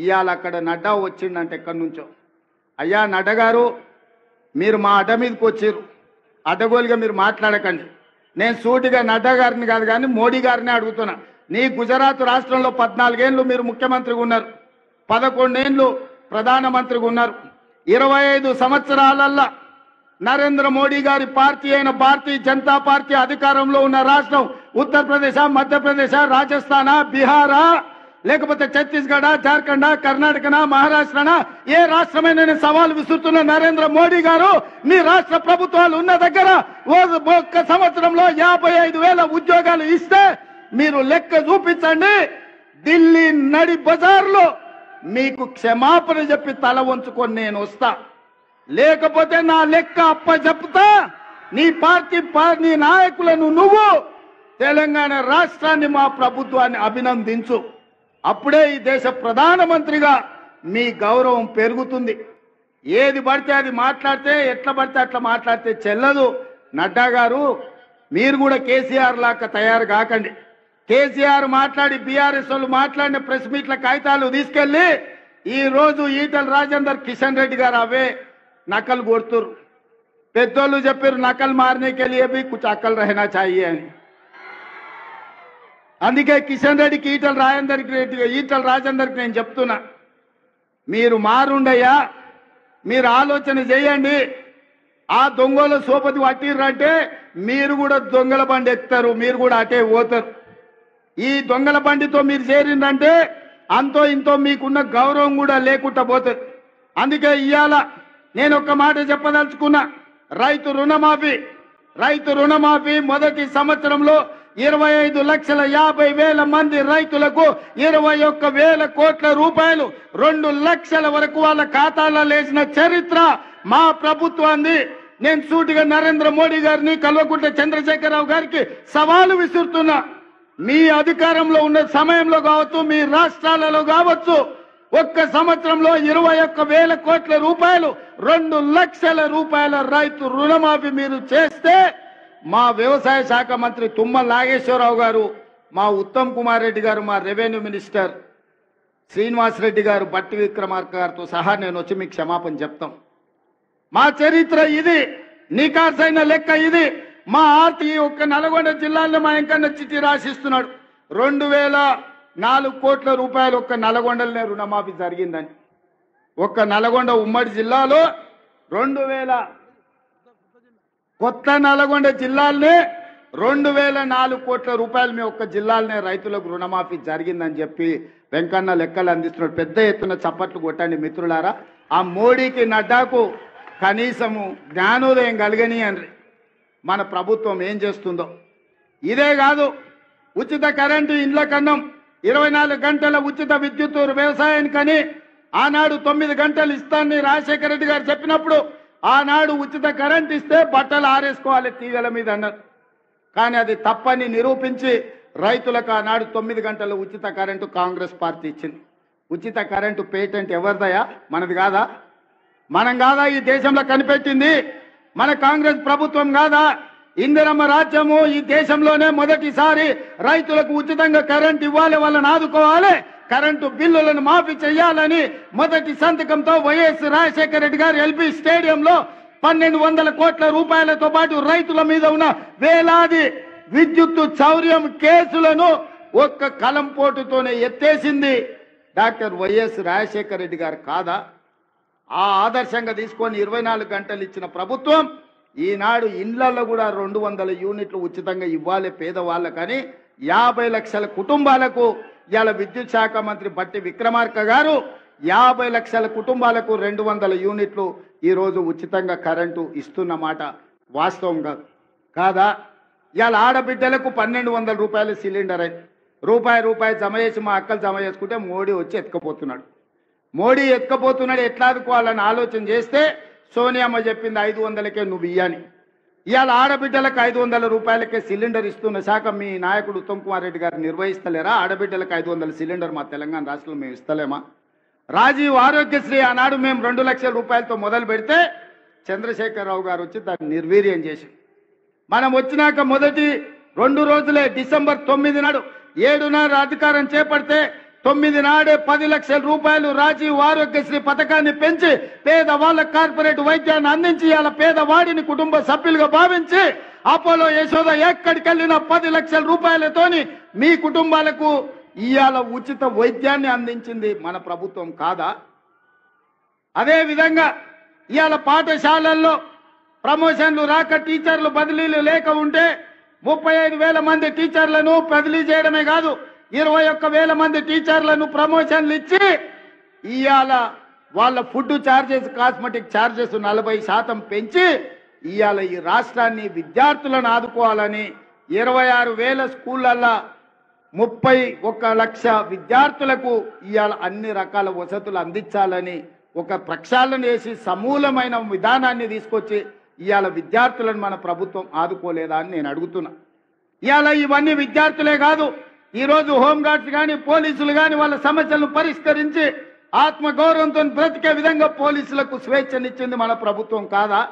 ఇవాళ అక్కడ నడ్డా వచ్చిండంటే ఎక్కడి నుంచో అయ్యా నడ్డ గారు మీరు మా అడ్డ మీదకి వచ్చారు అడ్డగోలుగా మీరు మాట్లాడకండి నేను సూటిగా నడ్డా గారిని కాదు కానీ మోడీ గారిని అడుగుతున్నా నీ గుజరాత్ రాష్ట్రంలో పద్నాలుగేళ్ళు మీరు ముఖ్యమంత్రిగా ఉన్నారు పదకొండేళ్ళు ప్రధానమంత్రిగా ఉన్నారు ఇరవై ఐదు సంవత్సరాలల్లా నరేంద్ర మోడీ గారి పార్టీ అయిన భారతీయ జనతా పార్టీ అధికారంలో ఉన్న రాష్ట్రం ఉత్తరప్రదేశ్ మధ్యప్రదేశ్ రాజస్థానా బీహారా లేకపోతే ఛత్తీస్గఢ జార్ఖండ్ కర్ణాటకనా మహారాష్ట్రనా ఏ రాష్ట్రమైన నేను సవాల్ విసురుతున్న నరేంద్ర మోడీ గారు మీ రాష్ట్ర ప్రభుత్వాలు ఉన్న దగ్గర ఓ- ఒక్క సంవత్సరంలో యాభై ఐదు వేల ఉద్యోగాలు ఇస్తే మీరు లెక్క చూపించండి ఢిల్లీ నడి బజార్లో మీకు క్షమాపణ చెప్పి తల వంచుకొని నేను వస్తా లేకపోతే నా లెక్క అప్ప చెప్తా నీ పార్టీ పా- నీ నాయకులను నువ్వు తెలంగాణ రాష్ట్రాన్ని మా ప్రభుత్వాన్ని అభినందించు అప్పుడే ఈ దేశ ప్రధానమంత్రిగా మీ గౌరవం పెరుగుతుంది ఏది పడితే అది మాట్లాడితే ఎట్లా పడితే అట్లా మాట్లాడితే చెల్లదు నడ్డా గారు మీరు కూడా కేసీఆర్ లాగా తయారు కాకండి కేసీఆర్ మాట్లాడి బీఆర్ఎస్ వాళ్ళు మాట్లాడిన ప్రెస్ మీట్ల కాగితాలు తీసుకెళ్లి ఈ రోజు ఈటల రాజేందర్ కిషన్ రెడ్డి గారు అవే నకలు కొడుతురు పెద్దోళ్ళు చెప్పారు నకలు మారనే కెలియే भी कुछ अकल रहना चाहिए అని అందుకే కిషన్ రెడ్డికి ఈటల రాజేందర్కి రెడ్డి ఈటల రాజేందర్కి నేను చెప్తున్నా మీరు మారుండయ్యా మీరు ఆలోచన చేయండి ఆ దొంగల సోపతి పట్టిర్రంటే మీరు కూడా దొంగల బండి ఎక్కుతారు మీరు కూడా అటే పోతారు ఈ దొంగల బండితో మీరు చేరిందంటే అంతో ఇంతో మీకున్న గౌరవం కూడా లేకుండా పోతుంది అందుకే ఇవాళ నేను ఒక మాట చెప్పదలుచుకున్నా రైతు రుణమాఫీ రైతు రుణమాఫీ మొదటి సంవత్సరంలో ఇరవై ఐదు లక్షల యాభై వేల మంది రైతులకు ఇరవై ఒక్క వేల కోట్ల రూపాయలు రెండు లక్షల వరకు వాళ్ళ ఖాతాలో లేచిన చరిత్ర మా ప్రభుత్వాన్ని నేను సూటిగా నరేంద్ర మోడీ గారిని కల్వకుంట్ల చంద్రశేఖరరావు గారికి సవాలు విసురుతున్నా మీ అధికారంలో ఉన్న సమయంలో కావచ్చు మీ రాష్ట్రాలలో కావచ్చు ఒక్క సంవత్సరంలో ఇరవై ఒక్క వేల కోట్ల రూపాయలు రెండు లక్షల రూపాయల రైతు రుణమాఫీ మీరు చేస్తే మా వ్యవసాయ శాఖ మంత్రి తుమ్మల నాగేశ్వరరావు గారు మా ఉత్తమ్ కుమార్ రెడ్డి గారు మా రెవెన్యూ మినిస్టర్ శ్రీనివాస్ రెడ్డి గారు బట్టి విక్రమార్క గారితో సహా నేను వచ్చి మీకు క్షమాపణ చెప్తాం మా చరిత్ర ఇది నికార్సైన లెక్క ఇది మా ఆర్టీ ఒక్క నల్గొండ జిల్లాలో మా ఎంకన్న చిట్టి రాసిస్తున్నాడు రెండు వేల నాలుగు కోట్ల రూపాయలు ఒక్క నల్గొండలోనే రుణమాఫీ జరిగిందని ఒక్క నల్గొండ ఉమ్మడి జిల్లాలో రెండు వేల కొత్త నల్గొండ జిల్లాలనే రెండు వేల నాలుగు కోట్ల రూపాయలు మీ ఒక్క జిల్లాలనే రైతులకు రుణమాఫీ జరిగిందని చెప్పి వెంకన్న లెక్కలు అందిస్తున్నాడు పెద్ద ఎత్తున చప్పట్లు కొట్టండి మిత్రులారా ఆ మోడీకి నడ్డాకు కనీసము జ్ఞానోదయం కలిగని అని మన ప్రభుత్వం ఏం చేస్తుందో ఇదే కాదు ఉచిత కరెంటు ఇండ్ల కన్నం ఇరవై నాలుగు గంటల ఉచిత విద్యుత్ వ్యవసాయానికని ఆనాడు తొమ్మిది గంటలు ఇస్తానని రాజశేఖర రెడ్డి గారు చెప్పినప్పుడు ఆనాడు ఉచిత కరెంట్ ఇస్తే బట్టలు ఆరేసుకోవాలి తీగల మీద అన్నారు కానీ అది తప్పని నిరూపించి రైతులకు ఆనాడు తొమ్మిది గంటల ఉచిత కరెంటు కాంగ్రెస్ పార్టీ ఇచ్చింది ఉచిత కరెంటు పేటెంట్ ఎవరిదయా మనది కాదా మనం కాదా ఈ దేశంలో కనిపెట్టింది మన కాంగ్రెస్ ప్రభుత్వం కాదా ఇందిరమ్మ రాజ్యము ఈ దేశంలోనే మొదటిసారి రైతులకు ఉచితంగా కరెంట్ ఇవ్వాలి వాళ్ళని ఆదుకోవాలి కరెంటు బిల్లులను మాఫీ చేయాలని మొదటి సంతకంతో వైఎస్ రాజశేఖర రెడ్డి గారు ఎల్బీ స్టేడియంలో పన్నెండు వందల కోట్ల రూపాయలతో పాటు రైతుల మీద ఉన్న వేలాది విద్యుత్తు చౌర్యం కేసులను ఒక్క కలం పోటుతోనే ఎత్తేసింది డాక్టర్ వైఎస్ రాజశేఖర రెడ్డి గారు కాదా ఆ ఆదర్శంగా తీసుకొని ఇరవై నాలుగు గంటలు ఇచ్చిన ప్రభుత్వం ఈనాడు ఇండ్లలో కూడా రెండు వందల యూనిట్లు ఉచితంగా ఇవ్వాలి పేదవాళ్ళకని యాభై లక్షల కుటుంబాలకు ఇవాళ విద్యుత్ శాఖ మంత్రి బట్టి విక్రమార్క గారు యాభై లక్షల కుటుంబాలకు రెండు వందల యూనిట్లు ఈరోజు ఉచితంగా కరెంటు ఇస్తున్న మాట వాస్తవం కాదు కాదా ఇవాళ ఆడబిడ్డలకు పన్నెండు వందల రూపాయల సిలిండర్ అయింది రూపాయి రూపాయి జమ చేసి మా అక్కలు జమ చేసుకుంటే మోడీ వచ్చి ఎత్తుకపోతున్నాడు మోడీ ఎత్తుకపోతున్నాడు ఎట్లా ఆదుకోవాలని ఆలోచన చేస్తే సోనియమ్మ చెప్పింది ఐదు వందలకే నువ్వు ఇయ్యని ఇవాళ ఆడబిడ్డలకు ఐదు వందల రూపాయలకే సిలిండర్ ఇస్తున్న శాఖ మీ నాయకుడు ఉత్తమ్ కుమార్ రెడ్డి గారు నిర్వహిస్తలేరా ఆడబిడ్డలకు ఐదు వందల సిలిండర్ మా తెలంగాణ రాష్ట్రంలో మేము ఇస్తలేమా రాజీవ్ ఆరోగ్యశ్రీ ఆనాడు మేము రెండు లక్షల రూపాయలతో మొదలు పెడితే చంద్రశేఖరరావు గారు వచ్చి దాన్ని నిర్వీర్యం చేసి మనం వచ్చినాక మొదటి రెండు రోజులే డిసెంబర్ తొమ్మిది నాడు ఏడున్నర అధికారం చేపడితే తొమ్మిది నాడే పది లక్షల రూపాయలు రాజీవ్ ఆరోగ్యశ్రీ పథకాన్ని పెంచి పేదవాళ్ళ కార్పొరేట్ వైద్యాన్ని అందించి ఇవాళ పేదవాడిని కుటుంబ సభ్యులుగా భావించి అపోలో యశోద ఎక్కడికెళ్ళిన పది లక్షల రూపాయలతోని మీ కుటుంబాలకు ఇవాళ ఉచిత వైద్యాన్ని అందించింది మన ప్రభుత్వం కాదా అదే విధంగా ఇవాళ పాఠశాలల్లో ప్రమోషన్లు రాక టీచర్లు బదిలీలు లేక ఉంటే ముప్పై ఐదు వేల మంది టీచర్లను బదిలీ చేయడమే కాదు ఇరవై ఒక్క వేల మంది టీచర్లను ప్రమోషన్లు ఇచ్చి ఇవాళ వాళ్ళ ఫుడ్ ఛార్జెస్ కాస్మెటిక్ ఛార్జెస్ నలభై శాతం పెంచి ఇవాళ ఈ రాష్ట్రాన్ని విద్యార్థులను ఆదుకోవాలని ఇరవై ఆరు వేల స్కూళ్ళల్లో ముప్పై ఒక్క లక్ష విద్యార్థులకు ఇవాళ అన్ని రకాల వసతులు అందించాలని ఒక ప్రక్షాళన చేసి సమూలమైన విధానాన్ని తీసుకొచ్చి ఇవాళ విద్యార్థులను మన ప్రభుత్వం ఆదుకోలేదా అని నేను అడుగుతున్నా ఇవాళ ఇవన్నీ విద్యార్థులే కాదు ఈరోజు హోంగార్డ్స్ కానీ పోలీసులు కానీ వాళ్ళ సమస్యలను పరిష్కరించి ఆత్మగౌరవంతో బ్రతికే విధంగా పోలీసులకు స్వేచ్ఛనిచ్చింది మన ప్రభుత్వం కాదా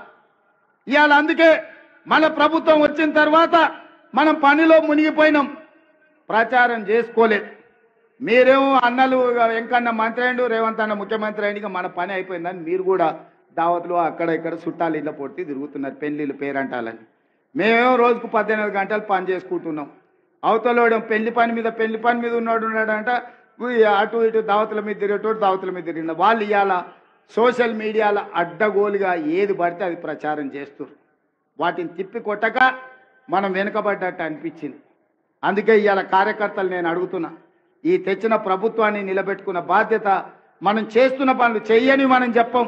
ఇవాళ అందుకే మన ప్రభుత్వం వచ్చిన తర్వాత మనం పనిలో మునిగిపోయినాం ప్రచారం చేసుకోలేదు మీరేమో అన్నలు వెంకన్న మంత్రి అయిండు రేవంత్ అన్న ముఖ్యమంత్రి అయింది ఇక మన పని అయిపోయిందని మీరు కూడా దావత్లు అక్కడ ఇక్కడ చుట్టాలు ఇళ్ళ పొట్టి తిరుగుతున్నారు పెళ్లిళ్ళు పేరంటాలని మేమేమో రోజుకు పద్దెనిమిది గంటలు పని చేసుకుంటున్నాం అవతలోడు పెళ్లి పని మీద పెళ్లి పని మీద ఉన్నాడు ఉన్నాడంట ఉయ్ అటు ఇటు దావతుల మీద తిరిగేటోడు దావతుల మీద తిరిగిన వాళ్ళు ఇవాళ సోషల్ మీడియాలో అడ్డగోలుగా ఏది పడితే అది ప్రచారం చేస్తారు వాటిని తిప్పి కొట్టక మనం వెనుకబడ్డట్టు అనిపించింది అందుకే ఇవాళ కార్యకర్తలు నేను అడుగుతున్నా ఈ తెచ్చిన ప్రభుత్వాన్ని నిలబెట్టుకున్న బాధ్యత మనం చేస్తున్న పనులు చెయ్యని మనం చెప్పం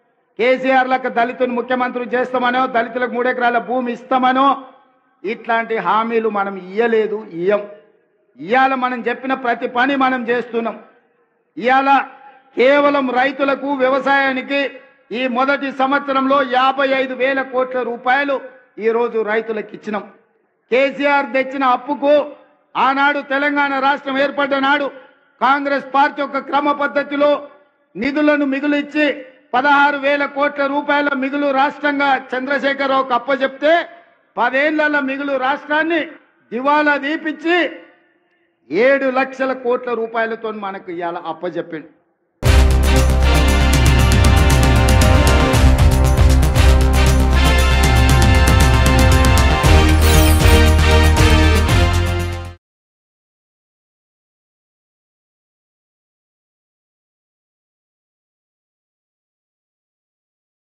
కేసీఆర్లకు దళితుని ముఖ్యమంత్రి చేస్తామనో దళితులకు మూడెకరాల భూమి ఇస్తామనో ఇట్లాంటి హామీలు మనం ఇయ్యలేదు ఇయ్యం ఇవాళ మనం చెప్పిన ప్రతి పని మనం చేస్తున్నాం ఇవాళ కేవలం రైతులకు వ్యవసాయానికి ఈ మొదటి సంవత్సరంలో యాభై ఐదు వేల కోట్ల రూపాయలు ఈరోజు రైతులకు ఇచ్చినాం కేసీఆర్ తెచ్చిన అప్పుకు ఆనాడు తెలంగాణ రాష్ట్రం ఏర్పడ్డ నాడు కాంగ్రెస్ పార్టీ యొక్క క్రమ పద్ధతిలో నిధులను మిగులిచ్చి పదహారు వేల కోట్ల రూపాయల మిగులు రాష్ట్రంగా చంద్రశేఖరరావుకు అప్పచెప్తే పదేళ్ల మిగులు రాష్ట్రాన్ని దివాలా దీపించి ఏడు లక్షల కోట్ల రూపాయలతో మనకు ఇవాళ అప్పచెప్పిండు